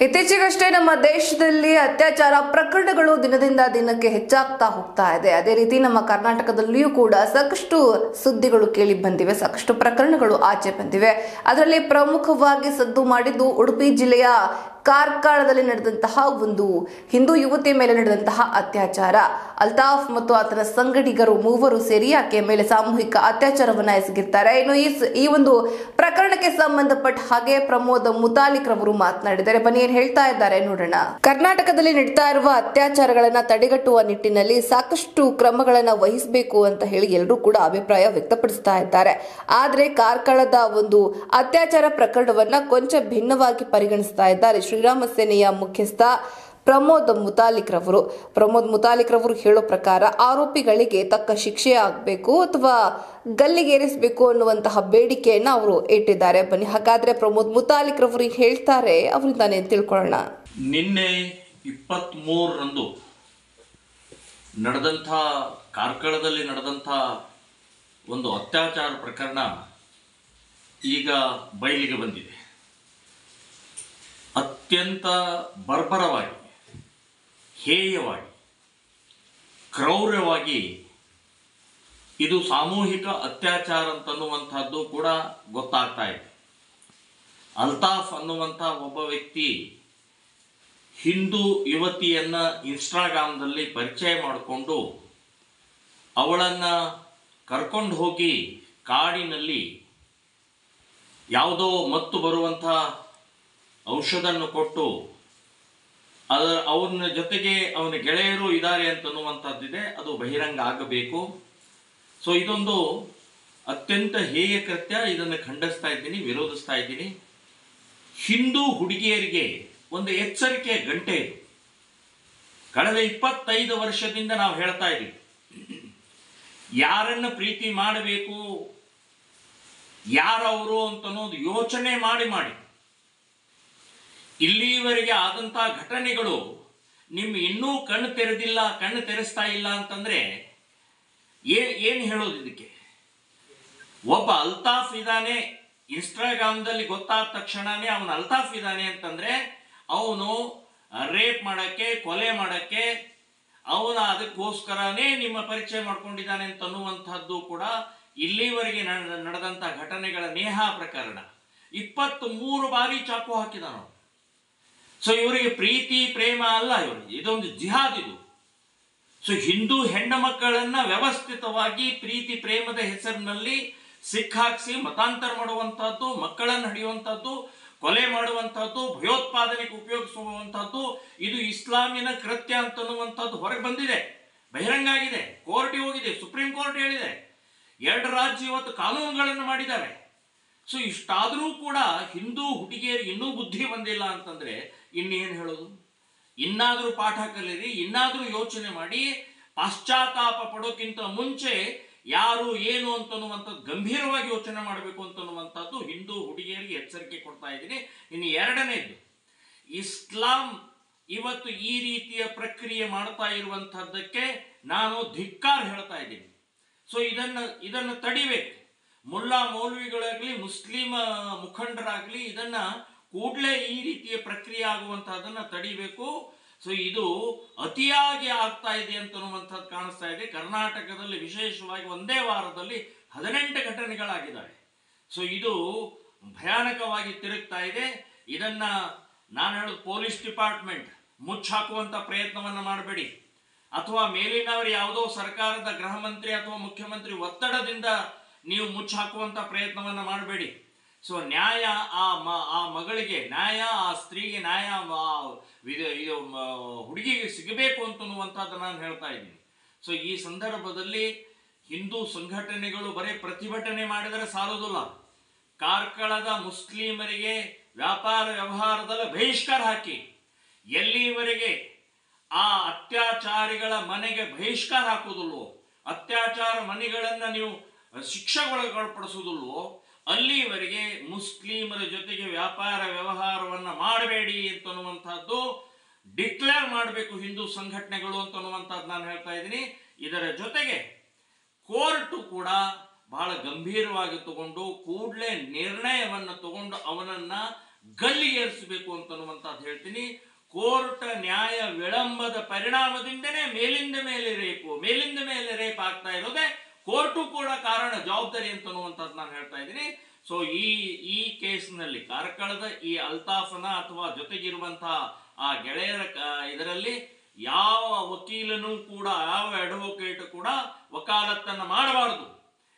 ಇತ್ತೀಚೆಗಷ್ಟೇ ನಮ್ಮ ದೇಶದಲ್ಲಿ ಅತ್ಯಾಚಾರ ಪ್ರಕರಣಗಳು ದಿನದಿಂದ ದಿನಕ್ಕೆ ಹೆಚ್ಚಾಗ್ತಾ ಹೋಗ್ತಾ ಇದೆ ಅದೇ ರೀತಿ ನಮ್ಮ ಕರ್ನಾಟಕದಲ್ಲಿಯೂ ಕೂಡ ಸಾಕಷ್ಟು ಸುದ್ದಿಗಳು ಕೇಳಿ ಬಂದಿವೆ ಸಾಕಷ್ಟು ಪ್ರಕರಣಗಳು ಆಚೆ ಬಂದಿವೆ ಅದರಲ್ಲಿ ಪ್ರಮುಖವಾಗಿ ಸದ್ದು ಮಾಡಿದ್ದು ಉಡುಪಿ ಜಿಲ್ಲೆಯ ಕಾರ್ಕಳದಲ್ಲಿ ನಡೆದಂತಹ ಒಂದು ಹಿಂದೂ ಯುವತಿ ಮೇಲೆ ನಡೆದಂತಹ ಅತ್ಯಾಚಾರ ಅಲ್ತಾಫ್ ಮತ್ತು ಆತನ ಸಂಗಡಿಗರು ಮೂವರು ಸೇರಿ ಆಕೆಯ ಮೇಲೆ ಸಾಮೂಹಿಕ ಅತ್ಯಾಚಾರವನ್ನ ಎಸಗಿರ್ತಾರೆ ಇನ್ನು ಈ ಸ- ಈ ಒಂದು ಪ್ರಕರಣಕ್ಕೆ ಸಂಬಂಧಪಟ್ಟ ಹಾಗೆ ಪ್ರಮೋದ್ ಮುತಾಲಿಕ್ ರವರು ಮಾತನಾಡಿದ್ದಾರೆ ಬನ್ನಿ ಏನ್ ಹೇಳ್ತಾ ಇದ್ದಾರೆ ನೋಡೋಣ ಕರ್ನಾಟಕದಲ್ಲಿ ನಡೀತಾ ಇರುವ ಅತ್ಯಾಚಾರಗಳನ್ನ ತಡೆಗಟ್ಟುವ ನಿಟ್ಟಿನಲ್ಲಿ ಸಾಕಷ್ಟು ಕ್ರಮಗಳನ್ನ ವಹಿಸಬೇಕು ಅಂತ ಹೇಳಿ ಎಲ್ಲರೂ ಕೂಡ ಅಭಿಪ್ರಾಯ ವ್ಯಕ್ತಪಡಿಸ್ತಾ ಇದ್ದಾರೆ ಆದ್ರೆ ಕಾರ್ಕಳದ ಒಂದು ಅತ್ಯಾಚಾರ ಪ್ರಕರಣವನ್ನ ಕೊಂಚ ಭಿನ್ನವಾಗಿ ಪರಿಗಣಿಸ್ತಾ ಇದ್ದಾರೆ ಶ್ರೀರಾಮ ಸೇನೆಯ ಮುಖ್ಯಸ್ಥ ಪ್ರಮೋದ್ ಮುತಾಲಿಕ್ ರವರು ಪ್ರಮೋದ್ ಮುತಾಲಿಕ್ ರವರು ಹೇಳೋ ಪ್ರಕಾರ ಆರೋಪಿಗಳಿಗೆ ತಕ್ಕ ಶಿಕ್ಷೆ ಆಗಬೇಕು ಅಥವಾ ಗಲ್ಲಿಗೇರಿಸಬೇಕು ಅನ್ನುವಂತಹ ಬೇಡಿಕೆಯನ್ನ ಅವರು ಇಟ್ಟಿದ್ದಾರೆ ಬನ್ನಿ ಹಾಗಾದ್ರೆ ಪ್ರಮೋದ್ ಮುತಾಲಿಕ್ ರವರು ಹೇಳ್ತಾರೆ ಅವರಿಂದಾನೇ ತಿಳ್ಕೊಳ್ಳೋಣ ನಿನ್ನೆ ಇಪ್ಪತ್ತ್ಮೂರರಂದು ನಡೆದಂಥ ಕಾರ್ಕಳದಲ್ಲಿ ನಡೆದಂಥ ಒಂದು ಅತ್ಯಾಚಾರ ಪ್ರಕರಣ ಈಗ ಬಯಲಿಗೆ ಬಂದಿದೆ ಅತ್ಯಂತ ಬರ್ಬರವಾಗಿ ಹೇಯವಾಗಿ ಕ್ರೌರ್ಯವಾಗಿ ಇದು ಸಾಮೂಹಿಕ ಅತ್ಯಾಚಾರ ಅಂತನ್ನುವಂಥದ್ದು ಕೂಡ ಗೊತ್ತಾಗ್ತಾ ಇದೆ ಅಲ್ತಾಫ್ ಅನ್ನುವಂಥ ಒಬ್ಬ ವ್ಯಕ್ತಿ ಹಿಂದೂ ಯುವತಿಯನ್ನ ಇನ್ಸ್ಟಾಗ್ರಾಮ್ದಲ್ಲಿ ಪರಿಚಯ ಮಾಡಿಕೊಂಡು ಅವಳನ್ನು ಕರ್ಕೊಂಡು ಹೋಗಿ ಕಾಡಿನಲ್ಲಿ ಯಾವುದೋ ಮತ್ತು ಬರುವಂಥ ಔಷಧನ್ನು ಕೊಟ್ಟು ಅದ ಅವನ ಜೊತೆಗೆ ಅವನ ಗೆಳೆಯರು ಇದ್ದಾರೆ ಅಂತನ್ನುವಂಥದ್ದಿದೆ ಅದು ಬಹಿರಂಗ ಆಗಬೇಕು ಸೊ ಇದೊಂದು ಅತ್ಯಂತ ಹೇಯ ಕೃತ್ಯ ಇದನ್ನು ಖಂಡಿಸ್ತಾ ಇದ್ದೀನಿ ವಿರೋಧಿಸ್ತಾ ಇದ್ದೀನಿ ಹಿಂದೂ ಹುಡುಗಿಯರಿಗೆ ಒಂದು ಎಚ್ಚರಿಕೆಯ ಗಂಟೆ ಇದು ಕಳೆದ ಇಪ್ಪತ್ತೈದು ವರ್ಷದಿಂದ ನಾವು ಹೇಳ್ತಾ ಇದ್ದೀವಿ ಯಾರನ್ನು ಪ್ರೀತಿ ಮಾಡಬೇಕು ಯಾರವರು ಅಂತನ್ನೋದು ಯೋಚನೆ ಮಾಡಿ ಮಾಡಿ ಇಲ್ಲಿವರೆಗೆ ಆದಂಥ ಘಟನೆಗಳು ನಿಮ್ಮ ಇನ್ನೂ ಕಣ್ಣು ತೆರೆದಿಲ್ಲ ಕಣ್ಣು ತೆರೆಸ್ತಾ ಇಲ್ಲ ಅಂತಂದ್ರೆ ಏನ್ ಏನು ಹೇಳೋದು ಇದಕ್ಕೆ ಒಬ್ಬ ಅಲ್ತಾಫ್ ಇದ್ದಾನೆ ಇನ್ಸ್ಟಾಗ್ರಾಮ್ದಲ್ಲಿ ಗೊತ್ತಾದ ತಕ್ಷಣನೇ ಅವನು ಅಲ್ತಾಫ್ ಇದ್ದಾನೆ ಅಂತಂದ್ರೆ ಅವನು ರೇಪ್ ಮಾಡಕ್ಕೆ ಕೊಲೆ ಮಾಡಕ್ಕೆ ಅವನ ಅದಕ್ಕೋಸ್ಕರನೇ ನಿಮ್ಮ ಪರಿಚಯ ಮಾಡ್ಕೊಂಡಿದ್ದಾನೆ ಅಂತನ್ನುವಂಥದ್ದು ಕೂಡ ಇಲ್ಲಿವರೆಗೆ ನಡೆ- ನಡೆದಂಥ ಘಟನೆಗಳ ನೇಹಾ ಪ್ರಕರಣ ಇಪ್ಪತ್ತ್ ಮೂರು ಬಾರಿ ಚಾಕು ಹಾಕಿದಾನ ಅವನು. ಸೊ ಇವರಿಗೆ ಪ್ರೀತಿ ಪ್ರೇಮ ಅಲ್ಲ ಇವರಿಗೆ ಇದೊಂದು ಜಿಹಾದ್ ಇದು ಸೊ ಹಿಂದೂ ಹೆಣ್ಣು ಮಕ್ಕಳನ್ನ ವ್ಯವಸ್ಥಿತವಾಗಿ ಪ್ರೀತಿ ಪ್ರೇಮದ ಹೆಸರಿನಲ್ಲಿ ಸಿಕ್ಕಾಕ್ಸಿ ಮತಾಂತರ ಮಾಡುವಂತಹದ್ದು ಮಕ್ಕಳನ್ನು ಹಿಡಿಯುವಂತಹದ್ದು ಕೊಲೆ ಮಾಡುವಂತಹದ್ದು ಭಯೋತ್ಪಾದನೆಗೆ ಉಪಯೋಗಿಸುವಂತಹದ್ದು ಇದು ಇಸ್ಲಾಮಿನ ಕೃತ್ಯ ಅಂತನ್ನುವಂಥದ್ದು ಹೊರಗೆ ಬಂದಿದೆ ಬಹಿರಂಗ ಆಗಿದೆ ಕೋರ್ಟಿಗೆ ಹೋಗಿದೆ ಸುಪ್ರೀಂ ಕೋರ್ಟ್ ಹೇಳಿದೆ ಎರಡು ರಾಜ್ಯ ಇವತ್ತು ಕಾನೂನುಗಳನ್ನು ಮಾಡಿದ್ದಾರೆ ಸೊ ಇಷ್ಟಾದರೂ ಕೂಡ ಹಿಂದೂ ಹುಡುಗಿಯರಿಗೆ ಇನ್ನೂ ಬುದ್ಧಿ ಬಂದಿಲ್ಲ ಅಂತಂದ್ರೆ ಇನ್ನೇನು ಹೇಳೋದು ಇನ್ನಾದರೂ ಪಾಠ ಕಲೀರಿ ಇನ್ನಾದರೂ ಯೋಚನೆ ಮಾಡಿ ಪಾಶ್ಚಾತ್ತಾಪ ಪಡೋಕ್ಕಿಂತ ಮುಂಚೆ ಯಾರು ಏನು ಅಂತನ್ನುವಂಥದ್ದು ಗಂಭೀರವಾಗಿ ಯೋಚನೆ ಮಾಡಬೇಕು ಅಂತನ್ನುವಂಥದ್ದು ಹಿಂದೂ ಹುಡುಗಿಯರಿಗೆ ಎಚ್ಚರಿಕೆ ಕೊಡ್ತಾ ಇದ್ದೀನಿ ಇನ್ನು ಎರಡನೇದು ಇಸ್ಲಾಂ ಇವತ್ತು ಈ ರೀತಿಯ ಪ್ರಕ್ರಿಯೆ ಮಾಡ್ತಾ ಇರುವಂತಹದ್ದಕ್ಕೆ ನಾನು ಧಿಕ್ಕಾರ ಹೇಳ್ತಾ ಇದ್ದೀನಿ ಸೊ ಇದನ್ನ ಇದನ್ನು ತಡಿಬೇಕು ಮುಲ್ಲಾ ಮೌಲ್ವಿಗಳಾಗ್ಲಿ ಮುಸ್ಲಿಂ ಮುಖಂಡರಾಗ್ಲಿ ಇದನ್ನ ಕೂಡಲೇ ಈ ರೀತಿಯ ಪ್ರಕ್ರಿಯೆ ಆಗುವಂತಹದನ್ನ ತಡಿಬೇಕು ಸೊ ಇದು ಅತಿಯಾಗಿ ಆಗ್ತಾ ಇದೆ ಅಂತನ್ನುವಂಥದ್ದು ಕಾಣಿಸ್ತಾ ಇದೆ ಕರ್ನಾಟಕದಲ್ಲಿ ವಿಶೇಷವಾಗಿ ಒಂದೇ ವಾರದಲ್ಲಿ ಹದಿನೆಂಟು ಘಟನೆಗಳಾಗಿದ್ದಾವೆ ಸೊ ಇದು ಭಯಾನಕವಾಗಿ ತಿರುಗ್ತಾ ಇದೆ ಇದನ್ನ ನಾನು ಹೇಳೋದು ಪೊಲೀಸ್ ಡಿಪಾರ್ಟ್ಮೆಂಟ್ ಮುಚ್ಚಾಕುವಂತ ಪ್ರಯತ್ನವನ್ನ ಮಾಡಬೇಡಿ ಅಥವಾ ಮೇಲಿನವರು ಯಾವುದೋ ಸರ್ಕಾರದ ಗೃಹ ಮಂತ್ರಿ ಅಥವಾ ಮುಖ್ಯಮಂತ್ರಿ ಒತ್ತಡದಿಂದ ನೀವು ಮುಚ್ಚಾಕುವಂತ ಪ್ರಯತ್ನವನ್ನ ಮಾಡಬೇಡಿ ಸೊ ನ್ಯಾಯ ಆ ಮ ಆ ಮಗಳಿಗೆ ನ್ಯಾಯ ಆ ಸ್ತ್ರೀಗೆ ನ್ಯಾಯ ಆ ವಿಧ- ಇದು ಮ- ಹುಡುಗಿಗೆ ಸಿಗಬೇಕು ಅಂತನ್ನುವಂಥದ್ದು ನಾನು ಹೇಳ್ತಾ ಇದ್ದೀನಿ ಸೊ ಈ ಸಂದರ್ಭದಲ್ಲಿ ಹಿಂದೂ ಸಂಘಟನೆಗಳು ಬರೀ ಪ್ರತಿಭಟನೆ ಮಾಡಿದರೆ ಸಾಲೋದಿಲ್ಲ ಕಾರ್ಕಳದ ಮುಸ್ಲಿಮರಿಗೆ ವ್ಯಾಪಾರ ವ್ಯವಹಾರದಲ್ಲಿ ಬಹಿಷ್ಕಾರ ಹಾಕಿ ಎಲ್ಲಿವರೆಗೆ ಆ ಅತ್ಯಾಚಾರಿಗಳ ಮನೆಗೆ ಬಹಿಷ್ಕಾರ ಹಾಕುವುದಿಲ್ವೋ ಅತ್ಯಾಚಾರ ಮನೆಗಳನ್ನ ನೀವು ಶಿಕ್ಷೆಗೊಳಪಡಿಸುವುದಿಲ್ವೋ ಅಲ್ಲಿವರೆಗೆ ಮುಸ್ಲಿಮರ ಜೊತೆಗೆ ವ್ಯಾಪಾರ ವ್ಯವಹಾರವನ್ನ ಮಾಡಬೇಡಿ ಅಂತನ್ನುವಂಥದ್ದು ಡಿಕ್ಲೇರ್ ಮಾಡಬೇಕು ಹಿಂದೂ ಸಂಘಟನೆಗಳು ಅಂತನ್ನುವಂಥದ್ದು ನಾನು ಹೇಳ್ತಾ ಇದ್ದೀನಿ ಇದರ ಜೊತೆಗೆ ಕೋರ್ಟು ಕೂಡ ಬಹಳ ಗಂಭೀರವಾಗಿ ತಗೊಂಡು ಕೂಡಲೇ ನಿರ್ಣಯವನ್ನು ತಗೊಂಡು ಅವನನ್ನ ಗಲ್ಲಿಗೇರಿಸಬೇಕು ಅಂತನ್ನುವಂಥದ್ದು ಹೇಳ್ತೀನಿ ಕೋರ್ಟ್ ನ್ಯಾಯ ವಿಳಂಬದ ಪರಿಣಾಮದಿಂದನೇ ಮೇಲಿಂದ ಮೇಲೆ ರೇಪು ಮೇಲಿಂದ ಮೇಲೆ ರೇಪ್ ಆಗ್ತಾ ಇರೋದೇ ಕೋರ್ಟು ಕೂಡ ಕಾರಣ ಜವಾಬ್ದಾರಿ ಅಂತನ್ನುವಂಥದ್ದು ನಾನು ಹೇಳ್ತಾ ಇದ್ದೀನಿ ಸೊ ಈ ಈ ಕೇಸ್ನಲ್ಲಿ ಕಾರ್ಕಳದ ಈ ಅಲ್ತಾಫನ ಅಥವಾ ಜೊತೆಗಿರುವಂತಹ ಆ ಗೆಳೆಯರ ಕ- ಇದರಲ್ಲಿ ಯಾವ ವಕೀಲನೂ ಕೂಡ ಯಾವ ಅಡ್ವೊಕೇಟ್ ಕೂಡ ವಕಾಲತ್ತನ್ನು ಮಾಡಬಾರದು